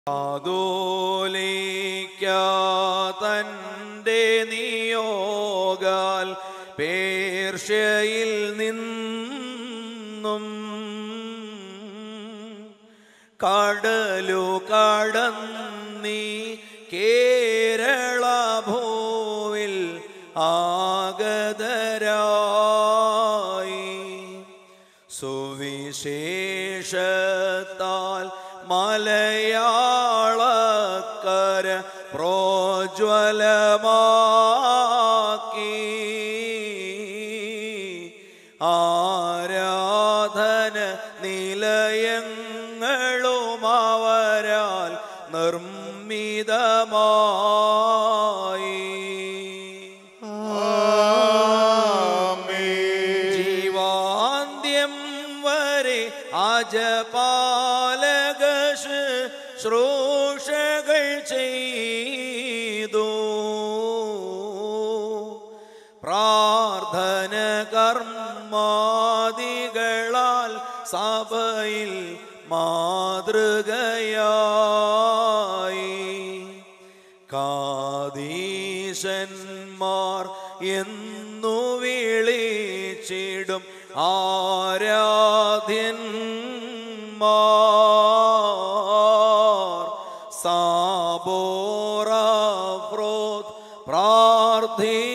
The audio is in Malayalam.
ആദോലിക്ക തൻ്റെ നിയോഗാൽ പേർഷ്യയിൽ നിന്നും കടലു കടന്നീ കേരള ഭൂവിൽ ആഗതരായി സുവിശേഷത്താൽ മലയാളക്കര പ്രോജ്വലമാക്കി ആരാധന നിലയങ്ങളും അവരാൽ നിർമ്മിതമായി ജീവാന്ത്യം വരെ അജപാലക ശ്രോഷകൾ ചെയ്തു പ്രാർത്ഥന കർമാദികളാൽ സഭയിൽ മാതൃകയായി കാദീശന്മാർ എന്നു വിളിച്ചിടും ആരാധ്യന്മാർ സാബോറ പ്രാർത്ഥി